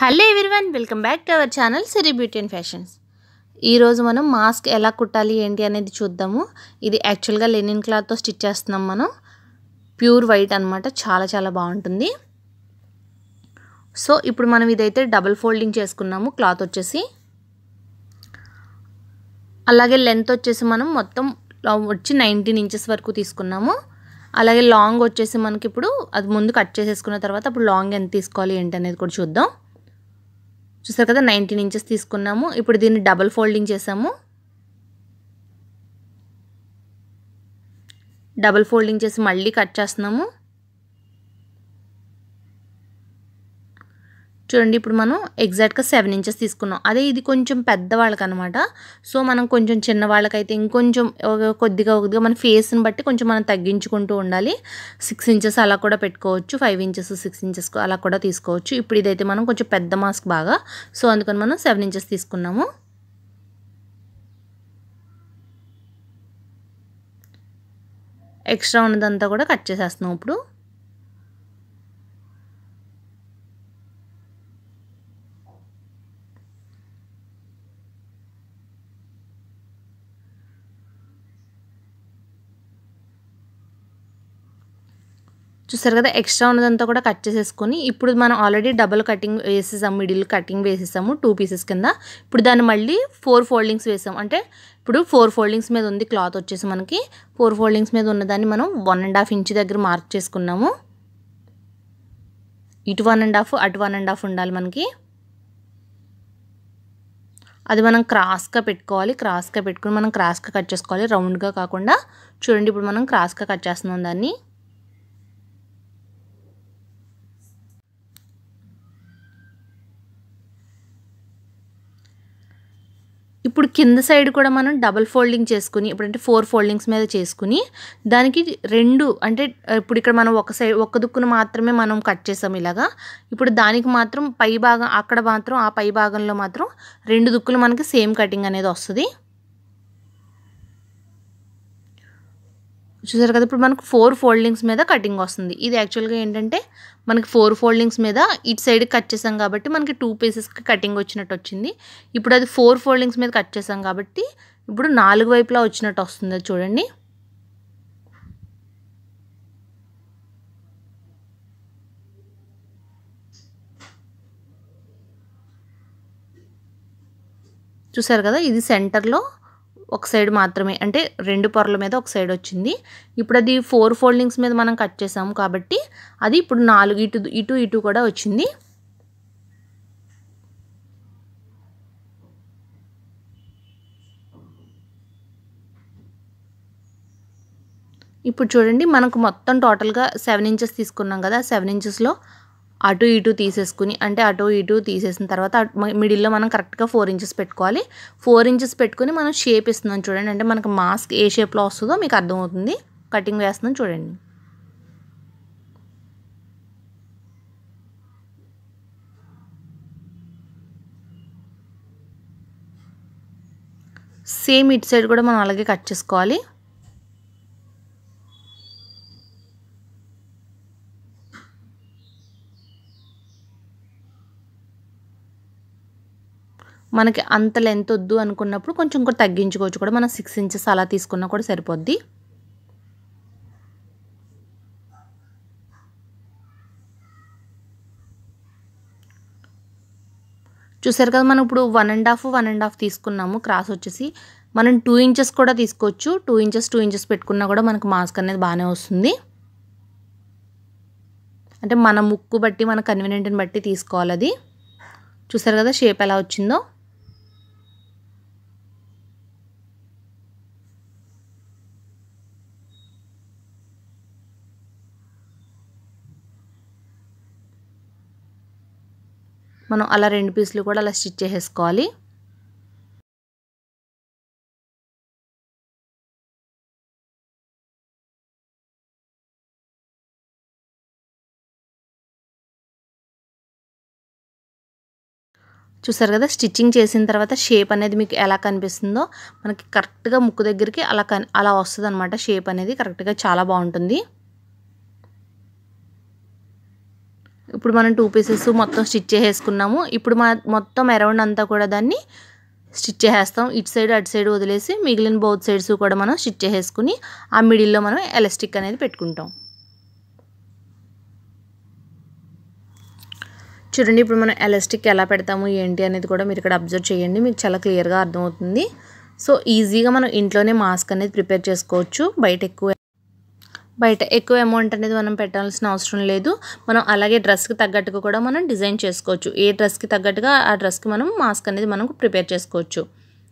hello everyone welcome back to our channel Siri beauty and fashions ఈరోజు మనం mask ఎలా కుట్టాలి ఏంటి అనేది చూద్దాము ఇది యాక్చువల్గా లెనిన్ క్లాత్తో స్టిచ్ చేస్తున్నాం మనం ప్యూర్ వైట్ అనమాట చాలా చాలా బాగుంటుంది సో ఇప్పుడు మనం ఇదైతే డబుల్ ఫోల్డింగ్ చేసుకున్నాము క్లాత్ వచ్చేసి అలాగే లెంత్ వచ్చేసి మనం మొత్తం వచ్చి నైన్టీన్ ఇంచెస్ వరకు తీసుకున్నాము అలాగే లాంగ్ వచ్చేసి మనకి ఇప్పుడు అది ముందు కట్ చేసేసుకున్న తర్వాత అప్పుడు లాంగ్ ఎంత తీసుకోవాలి ఏంటి అనేది కూడా చూద్దాం చూసారు కదా నైన్టీన్ ఇంచెస్ తీసుకున్నాము ఇప్పుడు దీన్ని డబల్ ఫోల్డింగ్ చేసాము డబల్ ఫోల్డింగ్ చేసి మళ్ళీ కట్ చేస్తున్నాము చూడండి ఇప్పుడు మనం ఎగ్జాక్ట్గా సెవెన్ ఇంచెస్ తీసుకున్నాం అదే ఇది కొంచెం పెద్దవాళ్ళకి అనమాట సో మనం కొంచెం చిన్న వాళ్ళకైతే ఇంకొంచెం కొద్దిగా కొద్దిగా మన ఫేస్ని బట్టి కొంచెం మనం తగ్గించుకుంటూ ఉండాలి సిక్స్ ఇంచెస్ అలా కూడా పెట్టుకోవచ్చు ఫైవ్ ఇంచెస్ సిక్స్ ఇంచెస్ అలా కూడా తీసుకోవచ్చు ఇప్పుడు ఇదైతే మనం కొంచెం పెద్ద మాస్క్ బాగా సో అందుకని మనం సెవెన్ ఇంచెస్ తీసుకున్నాము ఎక్స్ట్రా ఉన్నదంతా కూడా కట్ చేసేస్తున్నాం ఇప్పుడు చూసారు కదా ఎక్స్ట్రా ఉన్నదంతా కూడా కట్ చేసేసుకొని ఇప్పుడు మనం ఆల్రెడీ డబుల్ కటింగ్ వేసేసాము మిడిల్ కటింగ్ వేసేసాము టూ పీసెస్ కింద ఇప్పుడు దాన్ని మళ్ళీ ఫోర్ ఫోల్డింగ్స్ వేసాం అంటే ఇప్పుడు ఫోర్ ఫోల్డింగ్స్ మీద ఉంది క్లాత్ వచ్చేసి మనకి ఫోర్ ఫోల్డింగ్స్ మీద ఉన్నదాన్ని మనం వన్ అండ్ హాఫ్ ఇంచ్ దగ్గర మార్క్ చేసుకున్నాము ఇటు వన్ అండ్ హాఫ్ అటు వన్ అండ్ హాఫ్ ఉండాలి మనకి అది మనం క్రాస్గా పెట్టుకోవాలి క్రాస్గా పెట్టుకుని మనం క్రాస్గా కట్ చేసుకోవాలి రౌండ్గా కాకుండా చూడండి ఇప్పుడు మనం క్రాస్గా కట్ చేస్తున్నాం దాన్ని ఇప్పుడు కింద సైడ్ కూడా మనం డబల్ ఫోల్డింగ్ చేసుకుని ఇప్పుడంటే ఫోర్ ఫోల్డింగ్స్ మీద చేసుకుని దానికి రెండు అంటే ఇప్పుడు ఇక్కడ మనం ఒక సైడ్ ఒక దుక్కును మాత్రమే మనం కట్ చేసాం ఇలాగా ఇప్పుడు దానికి మాత్రం పై భాగం అక్కడ మాత్రం ఆ పై భాగంలో మాత్రం రెండు దుక్కులు మనకి సేమ్ కటింగ్ అనేది వస్తుంది చూసారు కదా ఇప్పుడు మనకు ఫోర్ ఫోల్డింగ్స్ మీద కటింగ్ వస్తుంది ఇది యాక్చువల్గా ఏంటంటే మనకి ఫోర్ ఫోల్డింగ్స్ మీద ఇటు సైడ్ కట్ చేసాం కాబట్టి మనకి టూ పీసెస్కి కటింగ్ వచ్చినట్టు వచ్చింది ఇప్పుడు అది ఫోర్ ఫోల్డింగ్స్ మీద కట్ చేసాం కాబట్టి ఇప్పుడు నాలుగు వైపులా వచ్చినట్టు వస్తుంది అది చూడండి చూసారు కదా ఇది సెంటర్లో ఒక సైడ్ మాత్రమే అంటే రెండు పొరల మీద ఒక సైడ్ వచ్చింది ఇప్పుడు అది ఫోర్ ఫోల్డింగ్స్ మీద మనం కట్ చేసాము కాబట్టి అది ఇప్పుడు నాలుగు ఇటు ఇటు ఇటు కూడా వచ్చింది ఇప్పుడు చూడండి మనకు మొత్తం టోటల్గా సెవెన్ ఇంచెస్ తీసుకున్నాం కదా సెవెన్ ఇంచెస్లో అటు ఇటు తీసేసుకుని అంటే అటు ఇటు తీసేసిన తర్వాత మిడిల్లో మనం కరెక్ట్గా ఫోర్ ఇంచెస్ పెట్టుకోవాలి ఫోర్ ఇంచెస్ పెట్టుకుని మనం షేప్ ఇస్తున్నాం చూడండి అంటే మనకు మాస్క్ ఏ షేప్లో వస్తుందో మీకు అర్థమవుతుంది కటింగ్ వేస్తున్నాం చూడండి సేమ్ ఇటు సైడ్ కూడా మనం అలాగే కట్ చేసుకోవాలి మనకి అంత లెంత్ వద్దు అనుకున్నప్పుడు కొంచెం కూడా తగ్గించుకోవచ్చు కూడా మనం సిక్స్ ఇంచెస్ అలా తీసుకున్నా కూడా సరిపోద్ది చూసారు కదా మనం ఇప్పుడు one and half one and half తీసుకున్నాము క్రాస్ వచ్చేసి మనం టూ ఇంచెస్ కూడా తీసుకోవచ్చు టూ ఇంచెస్ టూ ఇంచెస్ పెట్టుకున్నా కూడా మనకు మాస్క్ అనేది బాగానే వస్తుంది అంటే మన ముక్కు బట్టి మన కన్వీనియంట్ని బట్టి తీసుకోవాలి అది చూసారు కదా షేప్ ఎలా వచ్చిందో మనం అలా రెండు పీసులు కూడా అలా స్టిచ్ చేసేసుకోవాలి చూసారు కదా స్టిచ్చింగ్ చేసిన తర్వాత షేప్ అనేది మీకు ఎలా కనిపిస్తుందో మనకి కరెక్ట్గా ముక్కు దగ్గరికి అలా కన్ అలా వస్తుంది అనమాట షేప్ అనేది కరెక్ట్గా చాలా బాగుంటుంది ఇప్పుడు మనం టూ పీసెస్ మొత్తం స్టిచ్ చేసేసుకున్నాము ఇప్పుడు మా మొత్తం అరౌండ్ అంతా కూడా దాన్ని స్టిచ్ చేసేస్తాం ఇటు సైడ్ అటు సైడ్ వదిలేసి మిగిలిన బౌత్ సైడ్స్ కూడా మనం స్టిచ్ చేసేసుకుని ఆ మిడిల్లో మనం ఎలాస్టిక్ అనేది పెట్టుకుంటాం చూడండి ఇప్పుడు మనం ఎలాస్టిక్ ఎలా పెడతాము ఏంటి అనేది కూడా మీరు ఇక్కడ అబ్జర్వ్ చేయండి మీకు చాలా క్లియర్గా అర్థమవుతుంది సో ఈజీగా మనం ఇంట్లోనే మాస్క్ అనేది ప్రిపేర్ చేసుకోవచ్చు బయట ఎక్కువ బయట ఎక్కువ అమౌంట్ అనేది మనం పెట్టాల్సిన అవసరం లేదు మనం అలాగే డ్రెస్కి తగ్గట్టుగా కూడా మనం డిజైన్ చేసుకోవచ్చు ఏ డ్రెస్కి తగ్గట్టుగా ఆ డ్రెస్కి మనం మాస్క్ అనేది మనం ప్రిపేర్ చేసుకోవచ్చు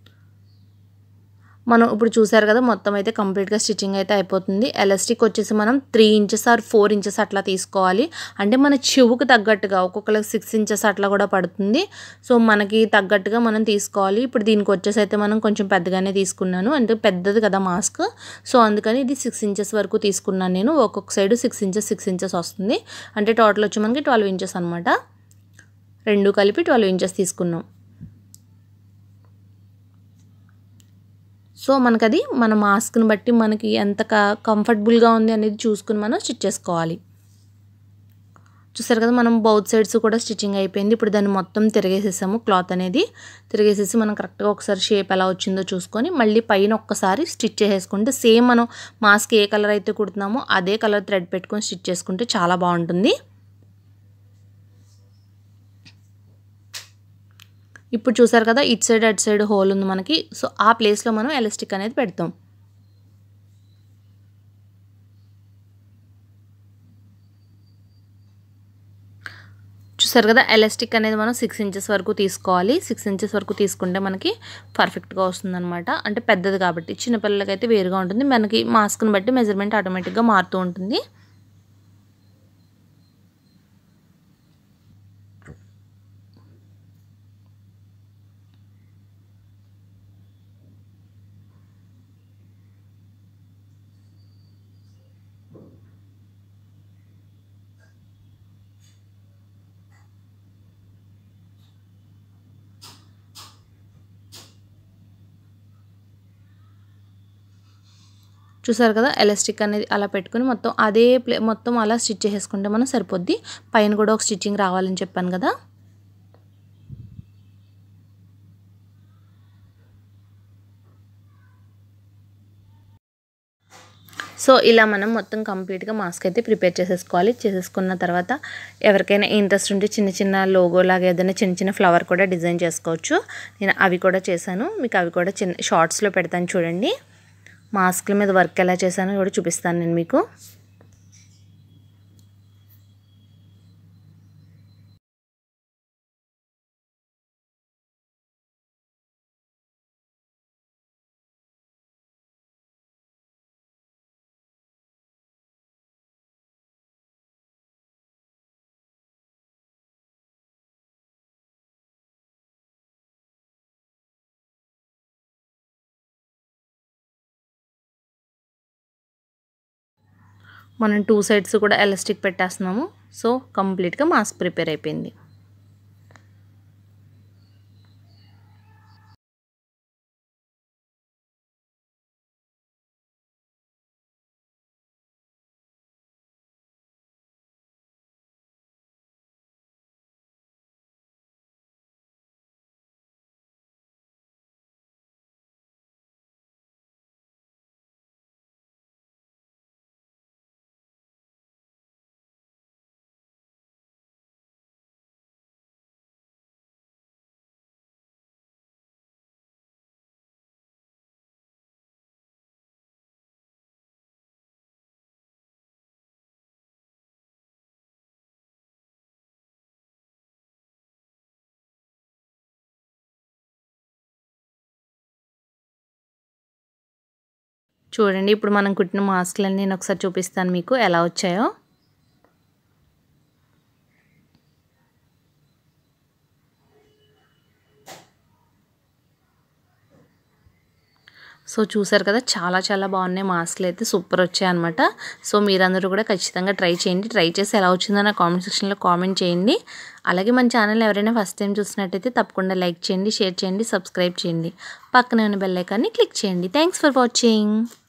మనం ఇప్పుడు చూసారు కదా మొత్తం అయితే కంప్లీట్గా స్టిచ్చింగ్ అయితే అయిపోతుంది ఎలాస్టిక్ వచ్చేసి మనం three inches or four inches అట్లా తీసుకోవాలి అంటే మన చెవుకు తగ్గట్టుగా ఒక్కొక్కరికి సిక్స్ ఇంచెస్ అట్లా కూడా పడుతుంది సో మనకి తగ్గట్టుగా మనం తీసుకోవాలి ఇప్పుడు దీనికి వచ్చేసి అయితే మనం కొంచెం పెద్దగానే తీసుకున్నాను అంటే పెద్దది కదా మాస్క్ సో అందుకని ఇది సిక్స్ ఇంచెస్ వరకు తీసుకున్నాను నేను ఒక్కొక్క side six inches six inches వస్తుంది అంటే టోటల్ వచ్చి మనకి ట్వెల్వ్ ఇంచెస్ అనమాట రెండు కలిపి ట్వెల్వ్ ఇంచెస్ తీసుకున్నాం సో మనకు అది మన మాస్క్ని బట్టి మనకి ఎంత కంఫర్టబుల్గా ఉంది అనేది చూసుకుని మనం స్టిచ్ చేసుకోవాలి చూసారు కదా మనం బౌత్ సైడ్స్ కూడా స్టిచ్చింగ్ అయిపోయింది ఇప్పుడు దాన్ని మొత్తం తిరిగేసేసాము క్లాత్ అనేది తిరిగేసేసి మనం కరెక్ట్గా ఒకసారి షేప్ ఎలా వచ్చిందో చూసుకొని మళ్ళీ పైన ఒక్కసారి స్టిచ్ చేసేసుకుంటే సేమ్ మనం మాస్క్ ఏ కలర్ అయితే కుడుతున్నామో అదే కలర్ థ్రెడ్ పెట్టుకొని స్టిచ్ చేసుకుంటే చాలా బాగుంటుంది ఇప్పుడు చూసారు కదా ఇటు సైడ్ అటు సైడ్ హోల్ ఉంది మనకి సో ఆ ప్లేస్లో మనం ఎలాస్టిక్ అనేది పెడతాం చూసారు కదా ఎలాస్టిక్ అనేది మనం సిక్స్ ఇంచెస్ వరకు తీసుకోవాలి సిక్స్ ఇంచెస్ వరకు తీసుకుంటే మనకి పర్ఫెక్ట్గా వస్తుందన్నమాట అంటే పెద్దది కాబట్టి చిన్నపిల్లలకైతే వేరుగా ఉంటుంది మనకి మాస్క్ని బట్టి మెజర్మెంట్ ఆటోమేటిక్గా మారుతూ ఉంటుంది చూసారు కదా ఎలాస్టిక్ అనేది అలా పెట్టుకుని మొత్తం అదే ప్లే మొత్తం అలా స్టిచ్ చేసేసుకుంటే మనం సరిపోద్ది పైన కూడా ఒక స్టిచ్చింగ్ రావాలని చెప్పాను కదా సో ఇలా మనం మొత్తం కంప్లీట్గా మాస్క్ అయితే ప్రిపేర్ చేసేసుకోవాలి చేసేసుకున్న తర్వాత ఎవరికైనా ఇంట్రెస్ట్ ఉంటే చిన్న చిన్న లోగో లాగా ఏదైనా చిన్న చిన్న ఫ్లవర్ కూడా డిజైన్ చేసుకోవచ్చు నేను అవి కూడా చేశాను మీకు అవి కూడా చిన్న షార్ట్స్లో పెడతాను చూడండి మాస్క్ల మీద వర్క్ ఎలా చేశానో కూడా చూపిస్తాను నేను మీకు మనం టూ సైడ్స్ కూడా ఎలాస్టిక్ పెట్టేస్తున్నాము సో కంప్లీట్గా మాస్క్ ప్రిపేర్ అయిపోయింది చూడండి ఇప్పుడు మనం కుట్టిన మాస్క్లన్నీ నేను ఒకసారి చూపిస్తాను మీకు ఎలా వచ్చాయో సో చూసారు కదా చాలా చాలా బాగున్నాయి మాస్క్లు అయితే సూపర్ వచ్చాయి అనమాట సో మీరందరూ కూడా ఖచ్చితంగా ట్రై చేయండి ట్రై చేసి ఎలా వచ్చిందో నా కామెంట్ సెక్షన్లో కామెంట్ చేయండి అలాగే మన ఛానల్ ఎవరైనా ఫస్ట్ టైం చూసినట్టయితే తప్పకుండా లైక్ చేయండి షేర్ చేయండి సబ్స్క్రైబ్ చేయండి పక్కనే ఉన్న బెల్ ఐకాన్ని క్లిక్ చేయండి థ్యాంక్స్ ఫర్ వాచింగ్